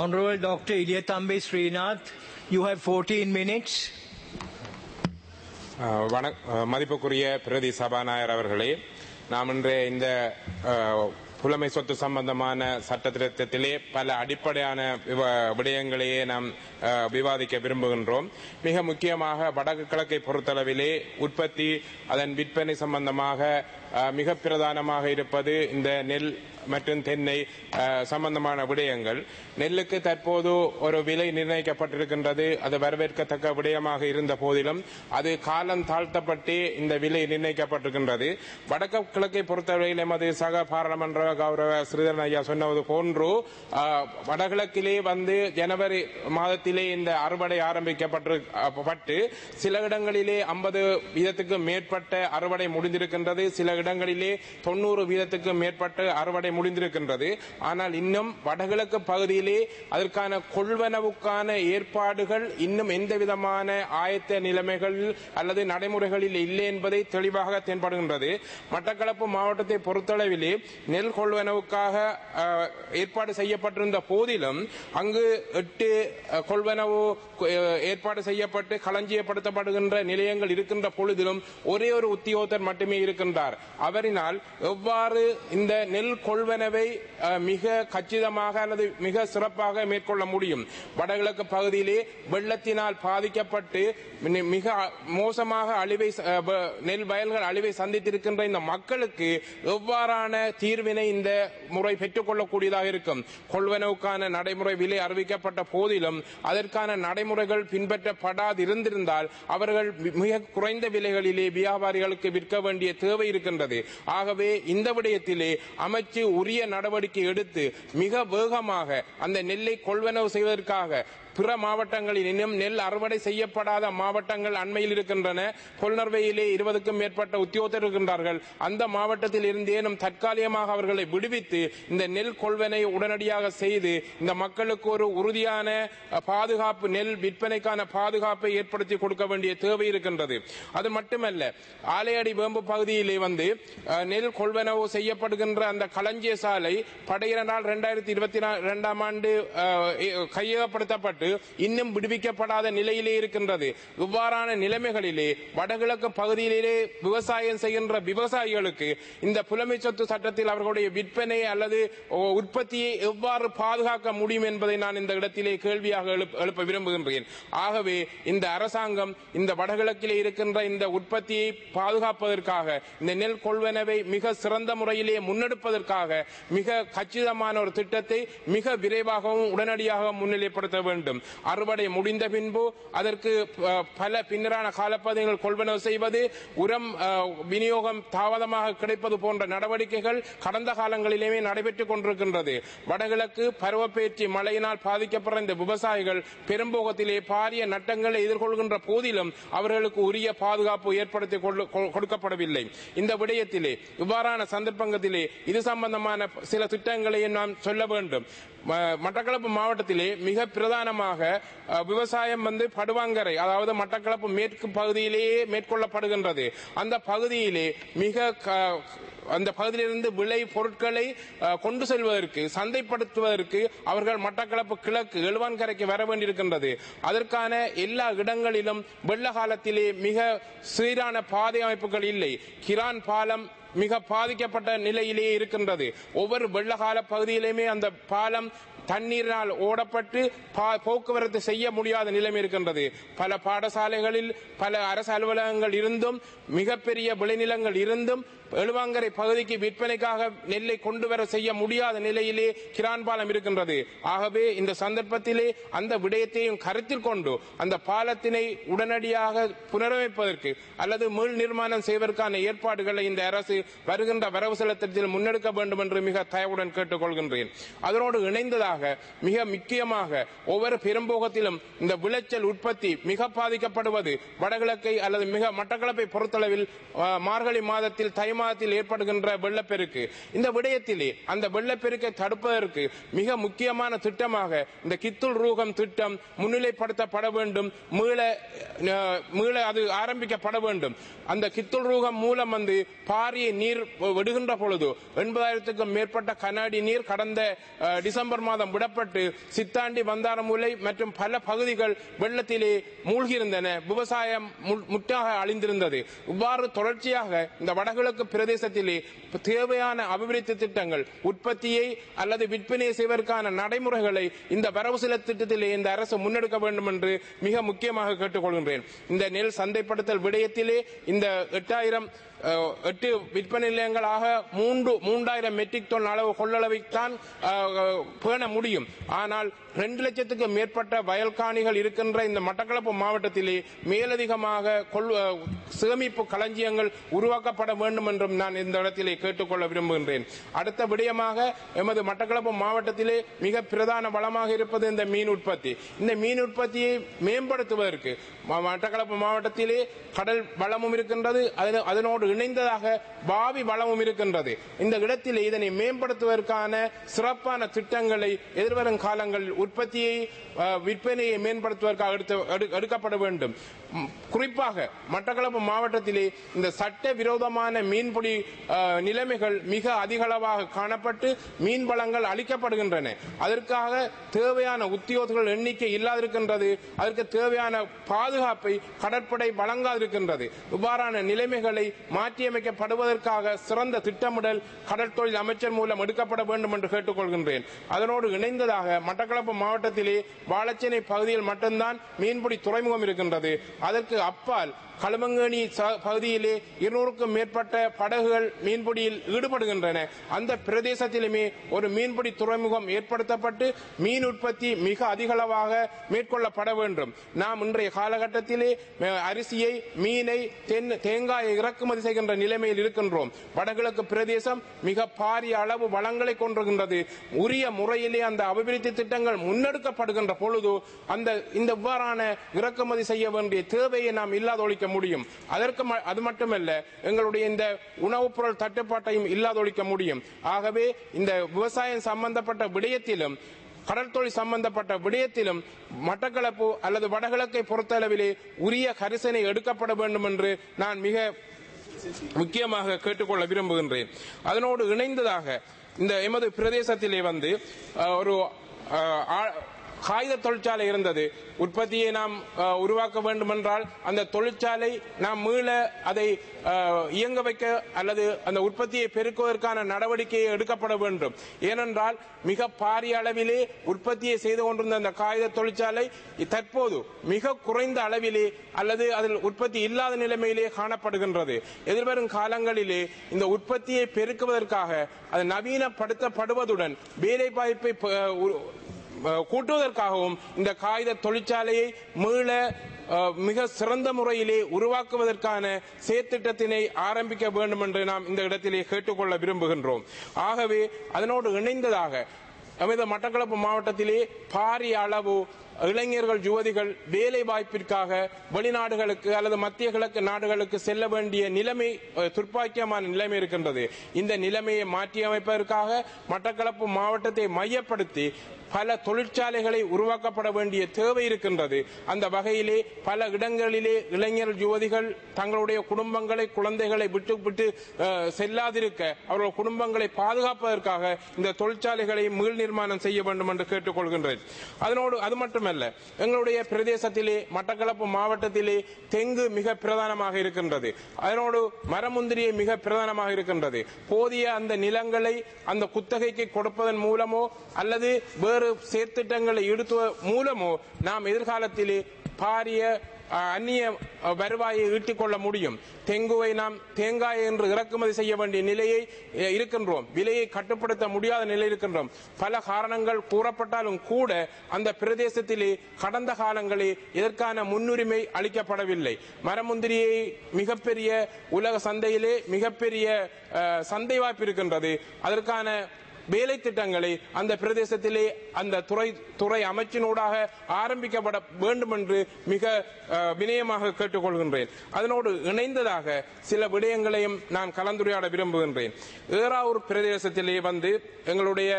Honorable Dr. Ilyatambe Srinath, you have 14 minutes. அஹ் வணக் அஹ் மதிப்புக்குரிய பிரதி சபாநாயகர் அவர்களே நாம் இன்று இந்த அஹ், புலமை சொத்து சம்பந்தமான சட்ட திருத்தத்திலே பல அடிப்படையான விவ- விடயங்களையே நாம் அஹ், விவாதிக்க விரும்புகின்றோம் மிக முக்கியமாக வடக்கு கிழக்கை பொறுத்தளவிலே உற்பத்தி அதன் விற்பனை சம்பந்தமாக அஹ், மிக பிரதானமாக இருப்பது இந்த நெல் மற்றும் தென்னை அஹ், சம்பந்தமான விடயங்கள் நெல்லுக்கு தற்போது ஒரு விலை நிர்ணயிக்கப்பட்டிருக்கின்றது அது வரவேற்கத்தக்க விடயமாக இருந்த போதிலும் அது காலம் தாழ்த்தப்பட்டு இந்த விலை நிர்ணயிக்கப்பட்டிருக்கின்றது வடக்கு கிழக்கை பொறுத்தவரையில் எமது சக பாராளுமன்ற கௌரவ ஸ்ரீதரன் ஐயா சொன்னது போன்று அஹ், வடகிழக்கிலே வந்து ஜனவரி மாதத்திலே இந்த அறுவடை ஆரம்பிக்கப்பட்டு அஹ், பட்டு சில இடங்களிலே ஐம்பது வீதத்துக்கு மேற்பட்ட அறுவடை முடிந்திருக்கின்றது சில இடங்களிலே தொண்ணூறு வீதத்துக்கு மேற்பட்ட அறுவடை முடிந்திருக்கின்றது ஆனால் இன்னும் வடகிழக்கு பகுதியிலே அதற்கான கொள்வனவுக்கான ஏற்பாடுகள் இன்னும் எந்த விதமான ஆயத்த நிலைமைகள் அல்லது நடைமுறைகளில் இல்லை என்பதை தெளிவாக தென்படுகின்றது மட்டக்களப்பு மாவட்டத்தை பொறுத்தளவிலே நெல் கொள்வனவுக்காக அஹ், ஏற்பாடு செய்யப்பட்டிருந்த போதிலும் அங்கு எட்டு அஹ், கொள்வனவு அஹ், ஏற்பாடு செய்யப்பட்டு களஞ்சியப்படுத்தப்படுகின்ற நிலையங்கள் இருக்கின்ற பொழுதிலும் ஒரே ஒரு உத்தியோகத்தர் மட்டுமே இருக்கின்றார் அவரினால் எவ்வாறு இந்த நெல் கொள்வனவை அஹ், மிக கச்சிதமாக அல்லது மிக சிறப்பாக மேற்கொள்ள முடியும் வடகிழக்கு பகுதியிலே வெள்ளத்தினால் பாதிக்கப்பட்டு மி- மிக மோசமாக அழிவை ச- அஹ், வ- நெல் வயல்கள் அழிவை சந்தித்திருக்கின்ற இந்த மக்களுக்கு எவ்வாறான தீர்வினை இந்த முறை பெற்றுக்கொள்ளக்கூடியதாக இருக்கும் கொள்வனவுக்கான நடைமுறை விலை அறிவிக்கப்பட்ட போதிலும் அதற்கான நடைமுறைகள் பின்பற்றப்படாது இருந்திருந்தால் அவர்கள் மி- மிக குறைந்த விலைகளிலே வியாபாரிகளுக்கு விற்க வேண்டிய தேவை இருக்கின்றது ஆகவே இந்த விடயத்திலே அமைச்சு உரிய நடவடிக்கை எடுத்து மிக வேகமாக அந்த நெல்லை கொள்வனவு செய்வதற்காக பிற மாவட்டங்களில் இன்னும் நெல் அறுவடை செய்யப்படாத மாவட்டங்கள் அண்மையில் இருக்கின்றன கொல்நர்வையிலே இருபதுக்கும் மேற்பட்ட உத்தியோகத்தர் இருக்கின்றார்கள் அந்த மாவட்டத்தில் இருந்தேனும் தற்காலிகமாக அவர்களை விடுவித்து இந்த நெல் கொள்வனை உடனடியாக செய்து இந்த மக்களுக்கு ஒரு உறுதியான அஹ், பாதுகாப்பு நெல் விற்பனைக்கான பாதுகாப்பை ஏற்படுத்தி கொடுக்க வேண்டிய தேவை இருக்கின்றது அது மட்டுமல்ல ஆலையடி வேம்பு பகுதியிலே வந்து அஹ், நெல் கொள்வனவு செய்யப்படுகின்ற அந்த களஞ்சிய சாலை படையினரால் இரண்டாயிரத்தி இருபத்தி இரண்டாம் ஆண்டு அஹ், கையகப்படுத்தப்பட்டு இன்னும் விடுவிக்கப்படாத நிலையிலே இருக்கின்றது இவ்வாறான நிலைமைகளிலே வடகிழக்கு பகுதியிலே விவசாயம் செய்கின்ற விவசாயிகளுக்கு இந்த புலமை சொத்து சட்டத்தில் அவர்களுடைய விற்பனை அல்லது ஓ, உற்பத்தியை எவ்வாறு பாதுகாக்க முடியும் என்பதை நான் இந்த இடத்திலே கேள்வியாக எழுப்ப எழுப்ப விரும்புகின்றேன் ஆகவே இந்த அரசாங்கம் இந்த வடகிழக்கிலே இருக்கின்ற இந்த உற்பத்தியை பாதுகாப்பதற்காக இந்த நெல் கொள்வனவை மிக சிறந்த முறையிலே முன்னெடுப்பதற்காக மிக கச்சிதமான ஒரு திட்டத்தை மிக விரைவாகவும் உடனடியாக முன்னிலைப்படுத்த வேண்டும் அறுவடை முடிந்த பின்பு அதற்கு அஹ், பல பின்னரான காலப்பகுதிகள் கொள்வனவு செய்வது உரம் அஹ், விநியோகம் தாமதமாக கிடைப்பது போன்ற நடவடிக்கைகள் கடந்த காலங்களிலேயே நடைபெற்றுக் கொண்டிருக்கின்றது வடகிழக்கு பருவப்பெயர்ச்சி மழையினால் பாதிக்கப்படுற இந்த விவசாயிகள் பெரும்போகத்திலே பாரிய நட்டங்களை எதிர்கொள்கின்ற போதிலும் அவர்களுக்கு உரிய பாதுகாப்பு ஏற்படுத்தி கொள்ளு- கொ- கொடுக்கப்படவில்லை இந்த விடயத்திலே இவ்வாறான சந்தர்ப்பங்களிலே இது சம்பந்தமான சில திட்டங்களையும் நாம் சொல்ல வேண்டும் ம- மட்டக்களப்பு மாவட்டத்திலே மிக பிரதானமாக அஹ், விவசாயம் வந்து படுவாங்கரை அதாவது மட்டக்களப்பு மேற்கு பகுதியிலேயே மேற்கொள்ளப்படுகின்றது அந்த பகுதியிலே மிக க- அந்த பகுதியிலிருந்து விளை பொருட்களை அஹ், கொண்டு செல்வதற்கு சந்தைப்படுத்துவதற்கு அவர்கள் மட்டக்களப்பு கிழக்கு எழுவான்கரைக்கு வர வேண்டியிருக்கின்றது அதற்கான எல்லா இடங்களிலும் வெள்ள காலத்திலே மிக சீரான பாதை அமைப்புகள் இல்லை கிரான் பாலம் மிக பாதிக்கப்பட்ட நிலையிலேயே இருக்கின்றது ஒவ்வொரு வெள்ளகால பகுதியிலுமே அந்த பாலம் தண்ணீரினால் ஓடப்பட்டு பா- போக்குவரத்து செய்ய முடியாத நிலைமை இருக்கின்றது பல பாடசாலைகளில் பல அரசு அலுவலகங்கள் இருந்தும் மிகப்பெரிய விளைநிலங்கள் இருந்தும் எழுவாங்கரை பகுதிக்கு விற்பனைக்காக நெல்லை கொண்டு வர செய்ய முடியாத நிலையிலே கிரான் பாலம் இருக்கின்றது ஆகவே இந்த சந்தர்ப்பத்திலே அந்த விடயத்தையும் கருத்தில் கொண்டு அந்த பாலத்தினை உடனடியாக புனரமைப்பதற்கு அல்லது மீள் நிர்மாணம் செய்வதற்கான ஏற்பாடுகளை இந்த அரசு வருகின்ற வரவு செலுத்தத்தில் முன்னெடுக்க வேண்டும் என்று மிக தயவுடன் கேட்டுக்கொள்கின்றேன் அதனோடு இணைந்ததாக மிக முக்கியமாக ஒவ்வொரு பெரும்போகத்திலும் இந்த விளைச்சல் உற்பத்தி மிக பாதிக்கப்படுவது வடகிழக்கை அல்லது மிக மட்டக்களப்பை பொறுத்தளவில் அஹ், மார்கழி மாதத்தில் தை மாதத்தில் ஏற்படுகின்ற வெள்ளப்பெருக்கு இந்த விடயத்திலே அந்த வெள்ளப்பெருக்கை தடுப்பதற்கு மிக முக்கியமான திட்டமாக இந்த கித்துல் ரூகம் திட்டம் முன்னிலைப்படுத்தப்பட வேண்டும் மீள அஹ், மீள அது ஆரம்பிக்கப்பட வேண்டும் அந்த கித்துல் ரூகம் மூலம் வந்து பாரிய நீர் விடுகின்ற பொழுது எண்பதாயிரத்துக்கும் மேற்பட்ட கண்ணாடி நீர் கடந்த அஹ், டிசம்பர் மாதம் விடப்பட்டு சித்தாண்டி வந்தாரமூலை மற்றும் பல பகுதிகள் வெள்ளத்திலே மூழ்கியிருந்தன விவசாயம் மு- முற்றாக அழிந்திருந்தது இவ்வாறு தொடர்ச்சியாக இந்த வடகிழக்கு பிரதேசத்திலே தேவையான அபிவிருத்தி திட்டங்கள் உற்பத்தியை அல்லது விற்பனையை செய்வதற்கான நடைமுறைகளை இந்த வரவு செலவு திட்டத்திலே இந்த அரசு முன்னெடுக்க வேண்டும் என்று மிக முக்கியமாக கேட்டுக்கொள்கின்றேன் இந்த நெல் சந்தைப்படுத்தல் விடயத்திலே இந்த எட்டாயிரம் அஹ், எட்டு விற்பனை நிலையங்களாக மூன்று மூன்றாயிரம் மெட்ரிக் டன் அளவு கொள்ளளவைத்தான் அஹ், பேண முடியும் ஆனால் ரெண்டு லட்சத்துக்கு மேற்பட்ட வயல்காணிகள் இருக்கின்ற இந்த மட்டக்களப்பு மாவட்டத்திலே மேலதிகமாக கொள்- அஹ், சேமிப்பு களஞ்சியங்கள் உருவாக்கப்பட வேண்டும் என்றும் நான் இந்த இடத்திலே கேட்டுக்கொள்ள விரும்புகின்றேன் அடுத்த விடயமாக எமது மட்டக்களப்பு மாவட்டத்திலே மிக பிரதான வளமாக இருப்பது இந்த மீன் உற்பத்தி இந்த மீன் உற்பத்தியை மேம்படுத்துவதற்கு ம- மட்டக்களப்பு மாவட்டத்திலே கடல் வளமும் இருக்கின்றது அதன- அதனோடு இணைந்ததாக பாவி வளமும் இருக்கின்றது இந்த இடத்திலே இதனை மேம்படுத்துவதற்கான சிறப்பான திட்டங்களை எதிர்வரும் காலங்களில் உற்பத்தியை அஹ், விற்பனையை மேம்படுத்துவதற்காக எடுத்து- எடு- எடுக்கப்பட வேண்டும் ம், குறிப்பாக மட்டக்களப்பு மாவட்டத்திலே இந்த சட்ட விரோதமான மீன்பிடி அஹ், நிலைமைகள் மிக அதிகளவாக காணப்பட்டு மீன் வளங்கள் அளிக்கப்படுகின்றன அதற்காக தேவையான உத்தியோகர்கள் எண்ணிக்கை இல்லாதிருக்கின்றது அதற்கு தேவையான பாதுகாப்பை கடற்படை வழங்காதிருக்கின்றது இவ்வாறான நிலைமைகளை மாற்றியமைக்கப்படுவதற்காக சிறந்த திட்டமிடல் கடல் தொழில் அமைச்சர் மூலம் எடுக்கப்பட வேண்டும் என்று கேட்டுக்கொள்கின்றேன் அதனோடு இணைந்ததாக மட்டக்களப்பு மாவட்டத்திலே வாழச்சேனை பகுதியில் மட்டும்தான் மீன்பிடி துறைமுகம் இருக்கின்றது அதற்கு அப்பால் களுமங்கேணி ச- பகுதியிலே இருநூறுக்கும் மேற்பட்ட படகுகள் மீன்பிடியில் ஈடுபடுகின்றன அந்த பிரதேசத்திலுமே ஒரு மீன்பிடி துறைமுகம் ஏற்படுத்தப்பட்டு மீன் உற்பத்தி மிக அதிகளவாக மேற்கொள்ளப்பட வேண்டும் நாம் இன்றைய காலகட்டத்திலே அஹ், அரிசியை மீனை தென் தேங்காயை இறக்குமதி செய்கின்ற நிலைமையில் இருக்கின்றோம் வடகிழக்கு பிரதேசம் மிக பாரிய அளவு வளங்களை கொண்டிருக்கின்றது உரிய முறையிலே அந்த அபிவிருத்தி திட்டங்கள் முன்னெடுக்கப்படுகின்ற பொழுது அந்த இந்த இவ்வாறான இறக்குமதி செய்ய வேண்டிய தேவையை நாம் இல்லாதொழிக்க முடியும் அதற்கு ம- அது மட்டுமல்ல எங்களுடைய இந்த உணவுப் பொருள் தட்டுப்பாட்டையும் இல்லாதொழிக்க முடியும் ஆகவே இந்த விவசாயம் சம்பந்தப்பட்ட விடயத்திலும் கடற்தொழில் சம்பந்தப்பட்ட விடயத்திலும் மட்டக்களப்பு அல்லது வடகிழக்கை பொறுத்தளவிலே உரிய கரிசனை எடுக்கப்பட வேண்டும் என்று நான் மிக முக்கியமாக கேட்டுக்கொள்ள விரும்புகின்றேன் அதனோடு இணைந்ததாக இந்த எமது பிரதேசத்திலே வந்து அஹ், ஒரு அஹ், ஆ- காகித தொழிற்சாலை இருந்தது உற்பத்தியை நாம் அஹ், உருவாக்க வேண்டும் என்றால் அந்த தொழிற்சாலை நாம் மீள அதை அஹ், இயங்க வைக்க அல்லது அந்த உற்பத்தியை பெருக்குவதற்கான நடவடிக்கையை எடுக்கப்பட வேண்டும் ஏனென்றால் மிக பாரிய அளவிலே உற்பத்தியை செய்து கொண்டிருந்த அந்த காகித தொழிற்சாலை தற்போது மிக குறைந்த அளவிலே அல்லது அதில் உற்பத்தி இல்லாத நிலைமையிலே காணப்படுகின்றது எதிர்வரும் காலங்களிலே இந்த உற்பத்தியை பெருக்குவதற்காக அது நவீனப்படுத்தப்படுவதுடன் வேலை வாய்ப்பை அஹ், கூட்டுவதற்காகவும் இந்த காகித தொழிற்சாலையை மீள அஹ், மிக சிறந்த முறையிலே உருவாக்குவதற்கான செயற்திட்டத்தினை ஆரம்பிக்க வேண்டும் என்று நாம் இந்த இடத்திலே கேட்டுக்கொள்ள விரும்புகின்றோம் ஆகவே அதனோடு இணைந்ததாக நமது மட்டக்களப்பு மாவட்டத்திலே பாரிய அளவு இளைஞர்கள் யுவதிகள் வேலை வாய்ப்பிற்காக வெளிநாடுகளுக்கு அல்லது மத்திய கிழக்கு நாடுகளுக்கு செல்ல வேண்டிய நிலைமை அஹ், துர்ப்பாக்கியமான நிலைமை இருக்கின்றது இந்த நிலைமையை மாற்றியமைப்பதற்காக மட்டக்களப்பு மாவட்டத்தை மையப்படுத்தி பல தொழிற்சாலைகளை உருவாக்கப்பட வேண்டிய தேவை இருக்கின்றது அந்த வகையிலே பல இடங்களிலே இளைஞர் யுவதிகள் தங்களுடைய குடும்பங்களை குழந்தைகளை விட்டு விட்டு அஹ், செல்லாதிருக்க அவர்கள் குடும்பங்களை பாதுகாப்பதற்காக இந்த தொழிற்சாலைகளை மீள் நிர்மாணம் செய்ய வேண்டும் என்று கேட்டுக்கொள்கின்றேன் அதனோடு அது மட்டுமல்ல எங்களுடைய பிரதேசத்திலே மட்டக்களப்பு மாவட்டத்திலே தெங்கு மிக பிரதானமாக இருக்கின்றது அதனோடு மரமுந்திரியை மிக பிரதானமாக இருக்கின்றது போதிய அந்த நிலங்களை அந்த குத்தகைக்கு கொடுப்பதன் மூலமோ அல்லது வேறு செயற்திட்டங்களை ஈடுத்துவ மூலமோ நாம் எதிர்காலத்திலே பாரிய அஹ், அந்நிய அஹ், வருவாயை ஈட்டிக் கொள்ள முடியும் தெங்குவை நாம் தேங்காய் என்று இறக்குமதி செய்ய வேண்டிய நிலையை அஹ், இருக்கின்றோம் விலையை கட்டுப்படுத்த முடியாத நிலை இருக்கின்றோம் பல காரணங்கள் கூறப்பட்டாலும் கூட அந்த பிரதேசத்திலே கடந்த காலங்களில் இதற்கான முன்னுரிமை அளிக்கப்படவில்லை மரமுந்திரியை மிகப்பெரிய உலக சந்தையிலே மிகப்பெரிய அஹ், சந்தை வாய்ப்பு இருக்கின்றது அதற்கான வேலை திட்டங்களை அந்த பிரதேசத்திலே அந்த துறை துறை அமைச்சினூடாக ஆரம்பிக்கப்பட வேண்டும் என்று மிக அஹ், வினயமாக கேட்டுக்கொள்கின்றேன் அதனோடு இணைந்ததாக சில விடயங்களையும் நான் கலந்துரையாட விரும்புகின்றேன் ஏறாவூர் பிரதேசத்திலே வந்து எங்களுடைய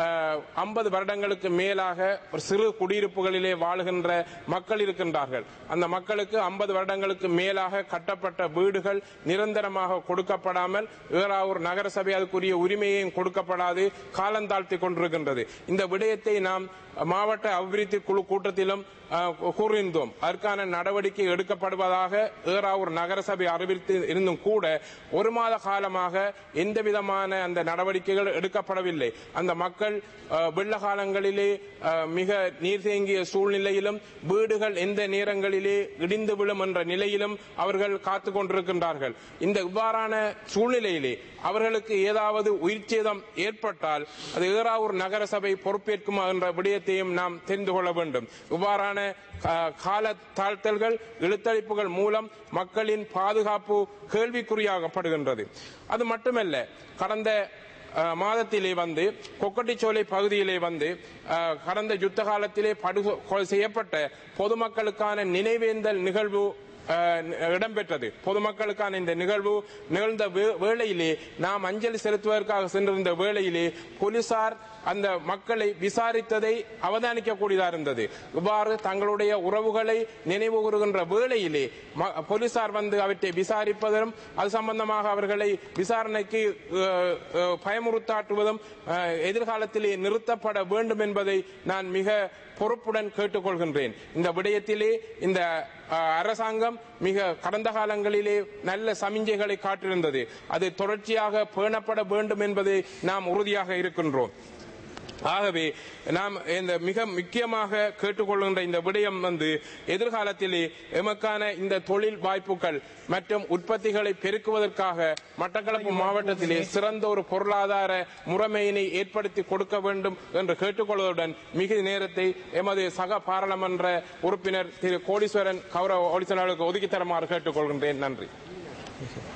ஐம்பது வருடங்களுக்கு மேலாக ஒரு சிறு குடியிருப்புகளிலே வாழுகின்ற மக்கள் இருக்கின்றார்கள் அந்த மக்களுக்கு ஐம்பது வருடங்களுக்கு மேலாக கட்டப்பட்ட வீடுகள் நிரந்தரமாக கொடுக்கப்படாமல் ஏறாவூர் நகரசபை அதுக்குரிய உரிமையையும் கொடுக்கப்படாது காலந்தாழ்த்தி கொண்டிருக்கின்றது இந்த விடயத்தை நாம் மாவட்ட அபிவிருத்தி குழு கூட்டத்திலும் அஹ், கூறியிருந்தோம் அதற்கான நடவடிக்கை எடுக்கப்படுவதாக ஏறாவூர் நகரசபை அறிவித்து இருந்தும் கூட ஒரு மாத காலமாக எந்த விதமான அந்த நடவடிக்கைகள் எடுக்கப்படவில்லை அந்த மக்கள் அஹ், வெள்ள காலங்களிலே அஹ், மிக நீர் தேங்கிய சூழ்நிலையிலும் வீடுகள் எந்த நேரங்களிலே இடிந்து விழும் என்ற நிலையிலும் அவர்கள் காத்துக் கொண்டிருக்கின்றார்கள் இந்த இவ்வாறான சூழ்நிலையிலே அவர்களுக்கு ஏதாவது உயிர்ச்சேதம் ஏற்பட்டால் அது ஏறாவூர் நகரசபை பொறுப்பேற்குமா என்ற விடயத்தையும் நாம் தெரிந்து கொள்ள வேண்டும் இவ்வாறான கா- கால தாழ்த்தல்கள் இழுத்தடிப்புகள் மூலம் மக்களின் பாதுகாப்பு கேள்விக்குறியாகப்படுகின்றது அது மட்டுமல்ல கடந்த அஹ், மாதத்திலே வந்து கொக்கட்டிச்சோலை பகுதியிலே வந்து அஹ், கடந்த யுத்த காலத்திலே படுகொலை செய்யப்பட்ட பொதுமக்களுக்கான நினைவேந்தல் நிகழ்வு அஹ், இடம்பெற்றது பொதுமக்களுக்கான இந்த நிகழ்வு நிகழ்ந்த வே- வேளையிலே நாம் அஞ்சலி செலுத்துவதற்காக சென்றிருந்த வேளையிலே போலீசார் அந்த மக்களை விசாரித்ததை அவதானிக்கக்கூடியதா இருந்தது இவ்வாறு தங்களுடைய உறவுகளை நினைவு கூறுகின்ற வேளையிலே ம- போலீசார் வந்து அவற்றை விசாரிப்பதும் அது சம்பந்தமாக அவர்களை விசாரணைக்கு அஹ், அஹ், பயமுறுத்தாட்டுவதும் அஹ், எதிர்காலத்திலே நிறுத்தப்பட வேண்டும் என்பதை நான் மிக பொறுப்புடன் கேட்டுக்கொள்கின்றேன் இந்த விடயத்திலே இந்த அஹ், அரசாங்கம் மிக கடந்த காலங்களிலே நல்ல சமிஞ்சைகளை காட்டியிருந்தது அது தொடர்ச்சியாக பேணப்பட வேண்டும் என்பதை நாம் உறுதியாக இருக்கின்றோம் ஆகவே நாம் இந்த மிக முக்கியமாக கேட்டுக்கொள்கின்ற இந்த விடயம் வந்து எதிர்காலத்திலே எமக்கான இந்த தொழில் வாய்ப்புகள் மற்றும் உற்பத்திகளை பெருக்குவதற்காக மட்டக்களப்பு மாவட்டத்திலே சிறந்த ஒரு பொருளாதார முறைமையினை ஏற்படுத்தி கொடுக்க வேண்டும் என்று கேட்டுக்கொள்வதுடன் மிக நேரத்தை எமது சக பாராளுமன்ற உறுப்பினர் திரு கோடீஸ்வரன் கௌரவ ஒடிசலாளுக்கு ஒதுக்கி தருமாறு கேட்டுக்கொள்கின்றேன் நன்றி